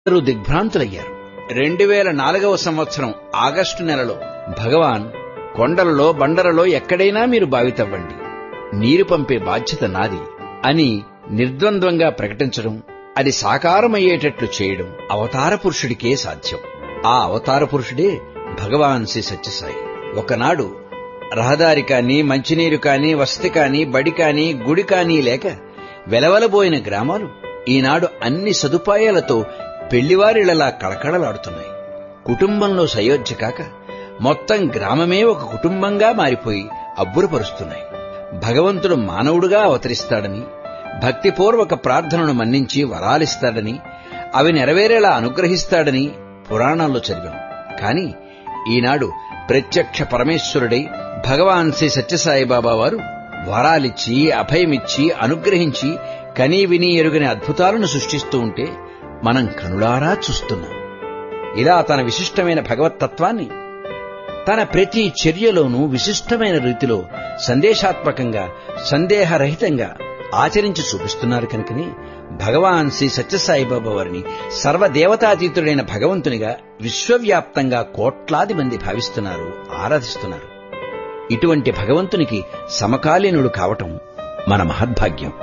అందరూ దిగ్భ్రాంతులయ్యారు రెండు వేల నాలుగవ సంవత్సరం ఆగస్టు నెలలో భగవాన్ కొండలలో బండలలో ఎక్కడైనా మీరు బావితవ్వండి నీరు పంపే బాధ్యత నాది అని నిర్ద్వంద్వంగా ప్రకటించడం అది సాకారమయ్యేటట్లు చేయడం అవతార పురుషుడికే సాధ్యం ఆ అవతార పురుషుడే భగవాన్ శ్రీ సత్యసాయి ఒకనాడు రహదారి కాని మంచినీరు కాని వసతి కాని బడి కాని గుడి కాని లేక వెలవలబోయిన గ్రామాలు ఈనాడు అన్ని సదుపాయాలతో పెళ్లివారిళ్లలా కళకళలాడుతున్నాయి కుటుంబంలో సయోధ్య కాక మొత్తం గ్రామమే ఒక కుటుంబంగా మారిపోయి అబ్బురపరుస్తున్నాయి భగవంతుడు మానవుడుగా అవతరిస్తాడని భక్తిపూర్వక ప్రార్థనను మన్నించి వరాలిస్తాడని అవి నెరవేరేలా అనుగ్రహిస్తాడని పురాణాల్లో చదివాం కాని ఈనాడు ప్రత్యక్ష పరమేశ్వరుడై భగవాన్ శ్రీ సత్యసాయిబాబా వారు వరాలిచ్చి అభయమిచ్చి అనుగ్రహించి కనీ విని ఎరుగని అద్భుతాలను సృష్టిస్తూ ఉంటే మనం కనులారా చూస్తున్నాం ఇలా తన విశిష్టమైన భగవత్తత్వాన్ని తన ప్రతి చర్యలోనూ విశిష్టమైన రీతిలో సందేశాత్మకంగా సందేహరహితంగా ఆచరించి చూపిస్తున్నారు కనుకనే భగవాన్ శ్రీ సత్యసాయిబాబా వారిని సర్వదేవతాతీతుడైన భగవంతునిగా విశ్వవ్యాప్తంగా కోట్లాది మంది భావిస్తున్నారు ఆరాధిస్తున్నారు ఇటువంటి భగవంతునికి సమకాలీనుడు కావటం మన మహద్భాగ్యం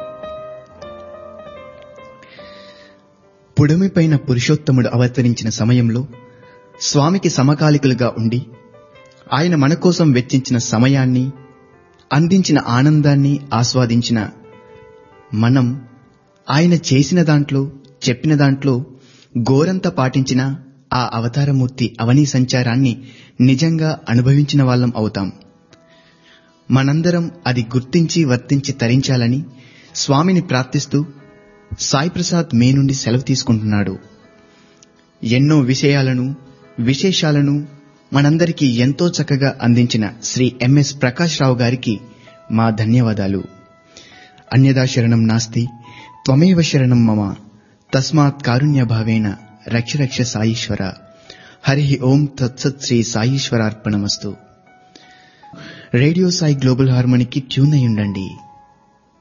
పుడమిపైన పురుషోత్తముడు అవతరించిన సమయంలో స్వామికి సమకాలికులుగా ఉండి ఆయన మన కోసం వెచ్చించిన సమయాన్ని అందించిన ఆనందాన్ని ఆస్వాదించిన మనం ఆయన చేసిన దాంట్లో చెప్పిన దాంట్లో గోరంత పాటించిన ఆ అవతారమూర్తి అవనీ సంచారాన్ని నిజంగా అనుభవించిన వాళ్ళం అవుతాం మనందరం అది గుర్తించి వర్తించి తరించాలని స్వామిని ప్రార్థిస్తూ సాయి ప్రసాద్ మే నుండి సెలవు తీసుకుంటున్నాడు ఎన్నో విషయాలను విశేషాలను మనందరికీ ఎంతో చక్కగా అందించిన శ్రీ ఎంఎస్ ప్రకాష్ రావు గారికి మా ధన్యవాదాలు అన్యదా శరణం నాస్తి త్వమేవ శరణం మమ తస్మాత్ కారుణ్యభావేన రక్ష రక్ష సాయీశ్వర హరి ఓం తత్సత్ శ్రీ సాయీశ్వరార్పణమస్తు రేడియో సాయి గ్లోబల్ హార్మోనికి ట్యూన్ అయి ఉండండి